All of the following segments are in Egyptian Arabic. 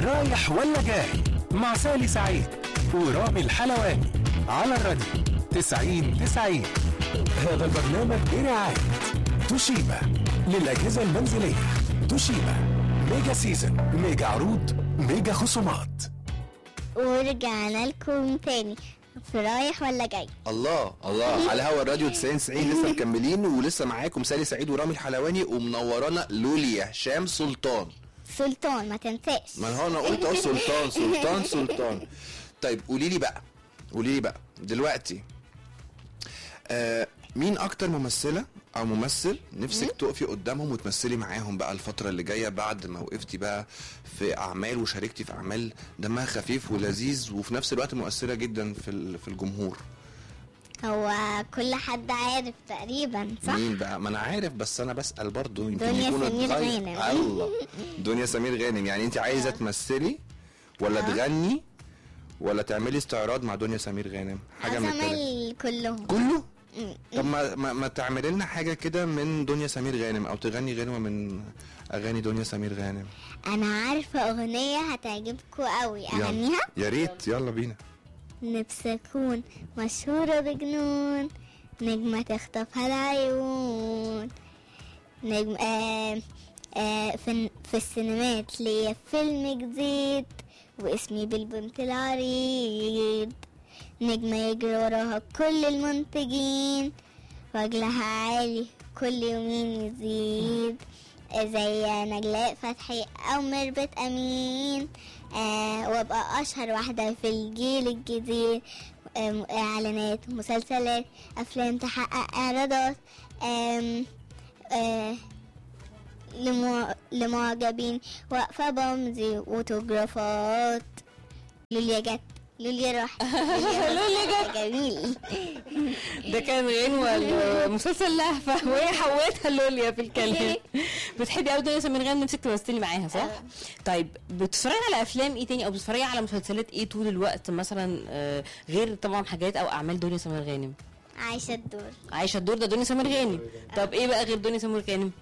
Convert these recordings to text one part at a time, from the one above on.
رايح ولا جاي مع سالي سعيد ورامي الحلواني على الراديو 90 90 هذا البرنامج برعاية توشيبا للأجهزة المنزلية توشيبا ميجا سيزن ميجا عروض ميجا خصومات ورجعنا لكم تاني في رايح ولا جاي الله الله على هوا الراديو 90 90 لسه مكملين ولسه معاكم سالي سعيد ورامي الحلواني ومنورانا لوليا هشام سلطان سلطان ما تنساش ما هو انا قلت اهو سلطان سلطان سلطان طيب قولي لي بقى قولي لي بقى دلوقتي آه مين اكتر ممثله او ممثل نفسك تقفي قدامهم وتمثلي معاهم بقى الفتره اللي جايه بعد ما وقفتي بقى في اعمال وشاركتي في اعمال دمها خفيف ولذيذ وفي نفس الوقت مؤثره جدا في ال- في الجمهور هو كل حد عارف تقريبا صح مين بقى ما انا عارف بس انا بسال برضو يمكن دنيا يكون سمير اتغير. غانم. الله دنيا سمير غانم يعني انت عايزه تمثلي ولا آه. تغني ولا تعملي استعراض مع دنيا سمير غانم حاجه من التلاته أزمل كلهم كله مم. طب ما ما, ما تعملي لنا حاجه كده من دنيا سمير غانم او تغني غنوه من اغاني دنيا سمير غانم انا عارفه اغنيه هتعجبكم قوي يلا. اغنيها يا ريت يلا بينا نفسي اكون مشهوره بجنون نجمه تخطفها العيون نجم آه آه في, في السينمات ليا فيلم جديد واسمي بالبنت العريض نجمة يجري وراها كل المنتجين وجلها عالي كل يومين يزيد آه، زي نجلاء فتحي أو ميربت أمين آه وابقى أشهر واحدة في الجيل الجديد آم، إعلانات مسلسلات أفلام تحقق إعراضات آم، آه لمع- لمعجبين واقفة بمضي وتوجرافات لوليا جت لوليا راحت لوليا جت جميل ده كان غنوة المسلسل لهفة وهي حولتها لوليا في الكلام بتحبي قوي دنيا سمير غانم نفسك تمثلي معاها صح؟ آه. طيب بتتفرجي على افلام ايه تاني او بتتفرجي على مسلسلات ايه طول الوقت مثلا آه، غير طبعا حاجات او اعمال دنيا سمير غانم عايشة الدور عايشه الدور ده دنيا سمير غانم طب ايه بقى غير دنيا سمير غانم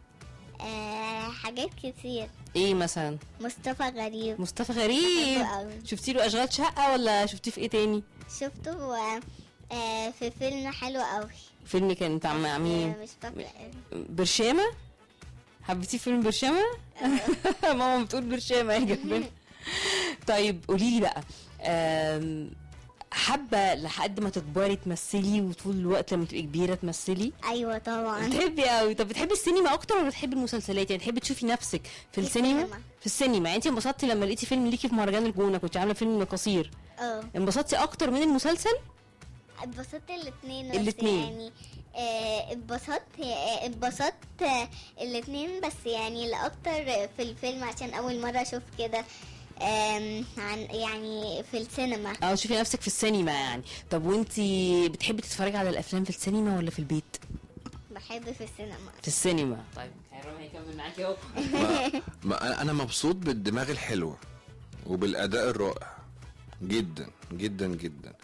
آه حاجات كتير ايه مثلا مصطفى غريب مصطفى غريب بحبه قوي. شفتي له اشغال شقه ولا شفتيه في ايه تاني شفته آه في فيلم حلو قوي فيلم كان بتاع مع مين آه مش فاكرة برشامه حبيتيه فيلم برشامه ماما بتقول برشامه يا جماعه طيب قولي لي بقى آم، حابه لحد ما تكبري تمثلي وطول الوقت لما تبقي كبيره تمثلي ايوه طبعا بتحبي قوي طب بتحبي السينما اكتر ولا بتحبي المسلسلات يعني تحبي تشوفي نفسك في السينما السينما. في السينما يعني انت انبسطتي لما لقيتي فيلم ليكي في مهرجان الجونه كنت عامله فيلم قصير اه انبسطتي اكتر من المسلسل اتبسطت الاتنين بس الاتنين. يعني آه، اتبسطت آه، اتبسطت آه، الاتنين بس يعني الاكتر في الفيلم عشان اول مرة اشوف كده آم، عن يعني في السينما اه تشوفي نفسك في السينما يعني طب وانتي بتحبي تتفرجي على الافلام في السينما ولا في البيت بحب في السينما في السينما طيب هيرام هيكمل معاكي اهو ما ما أنا- انا مبسوط بالدماغ الحلوه وبالاداء الرائع جدا جدا جدا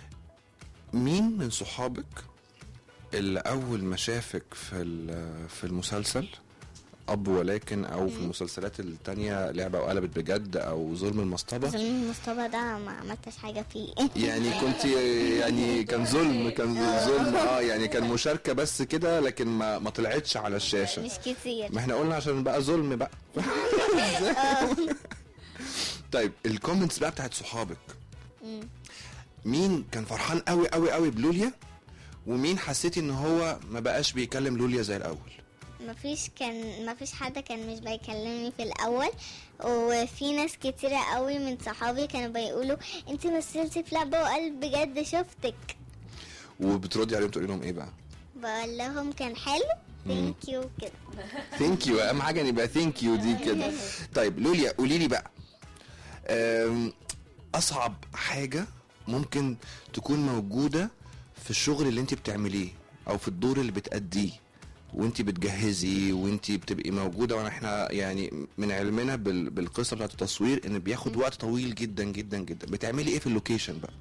مين من صحابك اللي اول ما شافك في ال- في المسلسل اب ولكن او في المسلسلات التانية لعبه وقلبت بجد او ظلم المصطبه ظلم مصطفى ده ما عملتش حاجة فيه يعني كنت يعني كان ظلم كان ظلم اه يعني كان مشاركه بس كده لكن ما ما طلعتش على الشاشه مش كتير ما احنا قلنا عشان بقى ظلم بقى طيب الكومنتس بقى بتاعت صحابك مم. مين كان فرحان قوي قوي قوي بلوليا ومين حسيتي ان هو ما بقاش بيكلم لوليا زي الاول مفيش كان مفيش حد كان مش بيكلمني في الاول وفي ناس كتيرة قوي من صحابي كانوا بيقولوا انت مثلتي في لعبة وقلب بجد شفتك وبتردي عليهم تقولي لهم ايه بقى بقول لهم كان حلو ثانك يو كده ثانك يو اهم حاجه ان يبقى ثانك يو دي كده طيب لوليا قولي لي بقى أم، اصعب حاجه ممكن تكون موجوده في الشغل اللي انت بتعمليه او في الدور اللي بتأديه وانت بتجهزي وانت بتبقي موجوده وانا احنا يعني من علمنا بال- بالقصه بتاعت التصوير ان بياخد وقت طويل جدا جدا جدا بتعملي ايه في اللوكيشن بقى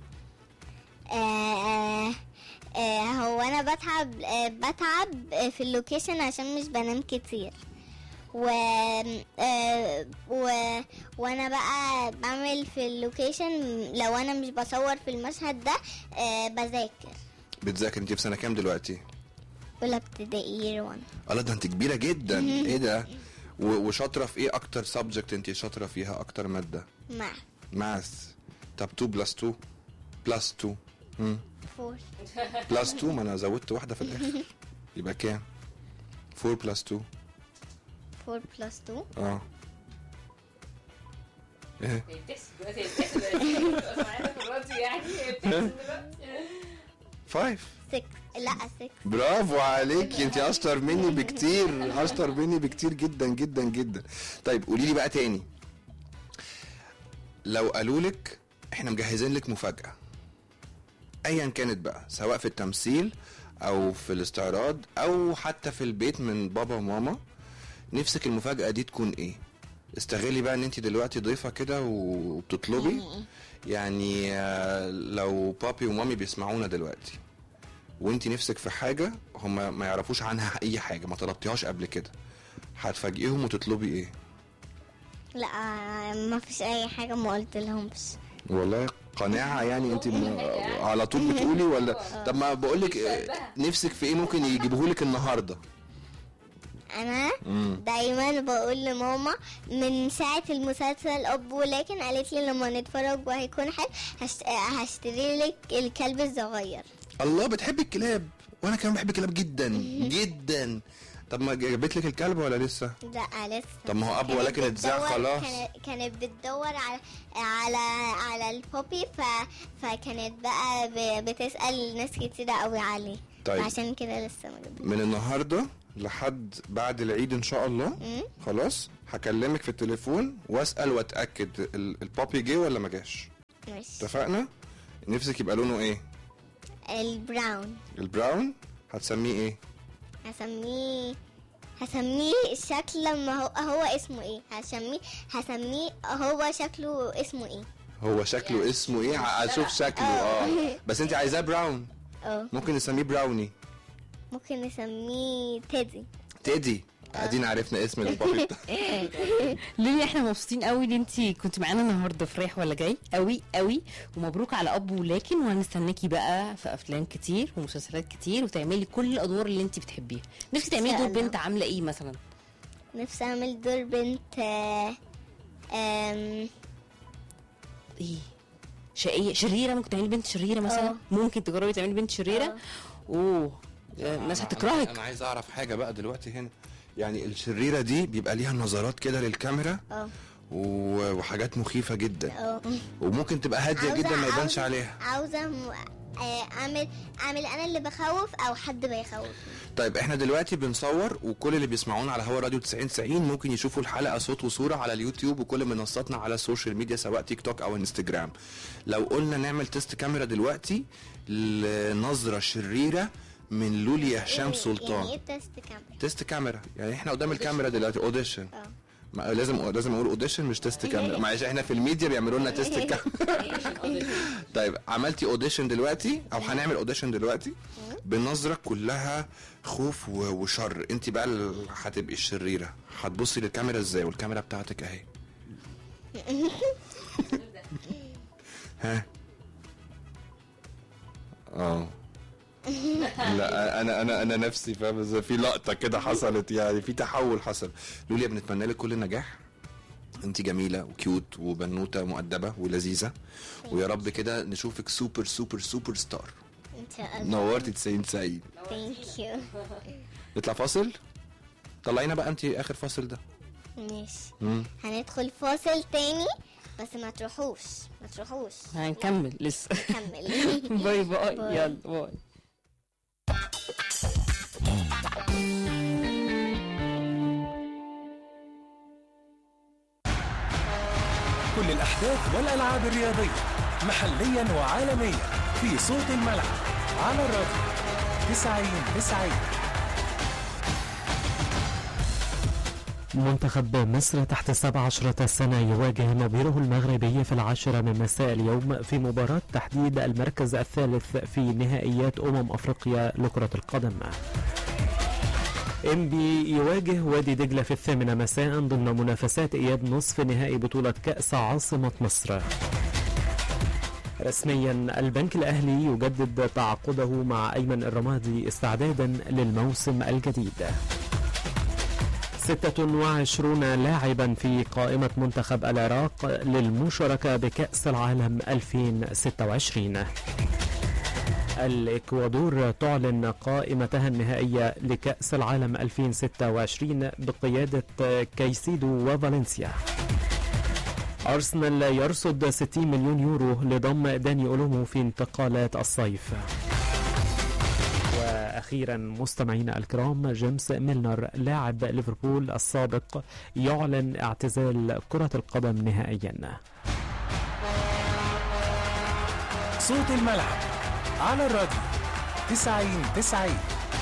آه آه هو انا بتعب آه بتعب آه، في اللوكيشن عشان مش بنام كتير و آه، و وانا بقى بعمل في اللوكيشن لو انا مش بصور في المشهد ده آه، بذاكر بتذاكر انت في سنه كام دلوقتي اولى ابتدائي year one الله ده انت كبيره جدا ايه ده و- وشاطره في ايه اكتر سبجكت انت شاطره فيها اكتر ماده مع ماث طب 2 بلس 2 بلس 2 امم فور بلس 2 ما انا زودت واحده في الاخر يبقى كام 4 بلس 2 فور بلس تو اه ايه يعني 5 سكس لا سكس برافو عليك انت اشطر مني بكتير اشطر مني بكتير جدا جدا جدا طيب قولي لي بقى تاني لو قالوا لك احنا مجهزين لك مفاجأة ايا كانت بقى سواء في التمثيل او في الاستعراض او حتى في البيت من بابا وماما نفسك المفاجأة دي تكون ايه استغلي بقى ان انت دلوقتي ضيفة كده وبتطلبي يعني آه، لو بابي ومامي بيسمعونا دلوقتي وانت نفسك في حاجه هم ما يعرفوش عنها اي حاجه ما طلبتيهاش قبل كده هتفاجئيهم وتطلبي ايه لا ما فيش اي حاجه ما قلت لهمش والله قناعه يعني انت م... على طول بتقولي ولا طب ما بقول لك نفسك في ايه ممكن يجيبوه لك النهارده انا مم. دايما بقول لماما من ساعة المسلسل أب ولكن قالت لي لما نتفرج وهيكون حلو هشت... هشتري لك الكلب الصغير الله بتحبي الكلاب وانا كمان بحب الكلاب جدا جدا طب ما جابت لك الكلب ولا لسه لا لسه طب ما هو اب كانت ولكن اتذاع بتدور- خلاص كانت- كانت بتدور على على على البوبي ف... فكانت بقى ب... بتسأل ناس كتيرة قوي عليه طيب. عشان كده لسه ما جبت من النهارده لحد بعد العيد ان شاء الله مم. خلاص هكلمك في التليفون واسال واتاكد ال- البابي جه ولا ما جاش ماشي اتفقنا نفسك يبقى لونه ايه البراون البراون هتسميه ايه هسميه هسميه الشكل لما هو هو اسمه ايه هسميه هسميه هو شكله اسمه ايه هو شكله اسمه ايه ع- اشوف شكله اه بس انت عايزاه براون اه ممكن نسميه براوني ممكن نسميه تيدي تيدي ادينا عرفنا اسم البابي بتاع ليلي احنا مبسوطين قوي ان انت كنت معانا النهارده في رايح ولا جاي قوي قوي ومبروك على اب ولكن وهنستناكي بقى في افلام كتير ومسلسلات كتير وتعملي كل الادوار اللي انت بتحبيها نفسك تعملي إن شاء دور الله. بنت عامله ايه مثلا نفسي اعمل دور بنت آه، آم، ايه شقيه شريره ممكن تعملي بنت شريره مثلا اه. ممكن تجربي تعملي بنت شريره اه. اوه الناس هتكرهك انا عايز اعرف حاجه بقى دلوقتي هنا يعني الشريره دي بيبقى ليها نظرات كده للكاميرا اه و- وحاجات مخيفه جدا اه وممكن تبقى هاديه عاوزة- جدا ما يبانش عاوزة- عليها عاوزه م- آه، اعمل اعمل انا اللي بخوف او حد بيخوف طيب احنا دلوقتي بنصور وكل اللي بيسمعونا على هوا راديو 90 90 ممكن يشوفوا الحلقه صوت وصوره على اليوتيوب وكل منصاتنا على السوشيال ميديا سواء تيك توك او انستجرام لو قلنا نعمل تيست كاميرا دلوقتي لنظره شريره من لوليا هشام يعني سلطان ايه تيست كاميرا تيست كاميرا يعني احنا قدام الكاميرا دلوقتي اوديشن اه ما لازم لازم اقول اوديشن مش تيست كاميرا معلش احنا في الميديا بيعملوا لنا تيست كاميرا طيب عملتي اوديشن دلوقتي او هنعمل اوديشن دلوقتي بنظره كلها خوف و- وشر انت بقى اللي هتبقي الشريره هتبصي للكاميرا ازاي والكاميرا بتاعتك اهي ها اه لا انا انا انا نفسي فاهم ازاي في لقطه كده حصلت يعني في تحول حصل لوليا بنتمنى لك كل النجاح انت جميله وكيوت وبنوته مؤدبه ولذيذه ويا رب كده نشوفك سوبر سوبر سوبر ستار ان شاء الله نورتي 90 سعيد ثانك يو نطلع فاصل طلعينا بقى انت اخر فاصل ده ماشي مم. هندخل فاصل تاني بس ما تروحوش ما تروحوش هنكمل لسه كمل باي باي باي. يلا باي كل الأحداث والألعاب الرياضية محليا وعالميا في صوت الملعب على الراديو 90 90 منتخب مصر تحت 17 سنة يواجه نظيره المغربي في العاشرة من مساء اليوم في مباراة تحديد المركز الثالث في نهائيات أمم أفريقيا لكرة القدم انبي يواجه وادي دجلة في الثامنة مساء ضمن منافسات إياب نصف نهائي بطولة كأس عاصمة مصر رسميا البنك الأهلي يجدد تعاقده مع أيمن الرمادي استعدادا للموسم الجديد 26 لاعبا في قائمة منتخب العراق للمشاركة بكأس العالم 2026 الإكوادور تعلن قائمتها النهائية لكأس العالم 2026 بقيادة كايسيدو وفالنسيا أرسنال يرصد 60 مليون يورو لضم داني أولومو في انتقالات الصيف واخيرا مستمعينا الكرام جيمس ميلنر لاعب ليفربول السابق يعلن اعتزال كرة القدم نهائيا صوت الملعب على الراديو 90 90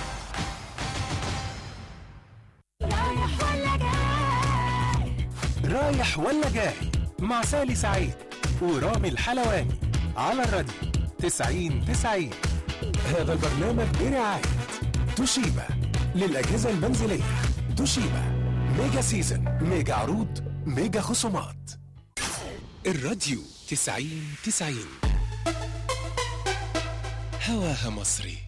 رايح ولا جاي مع سالي سعيد ورامي الحلواني على الراديو 90 90 هذا البرنامج برعاية توشيبا للأجهزة المنزلية توشيبا ميجا سيزن ميجا عروض ميجا خصومات الراديو 90 90 هواها مصري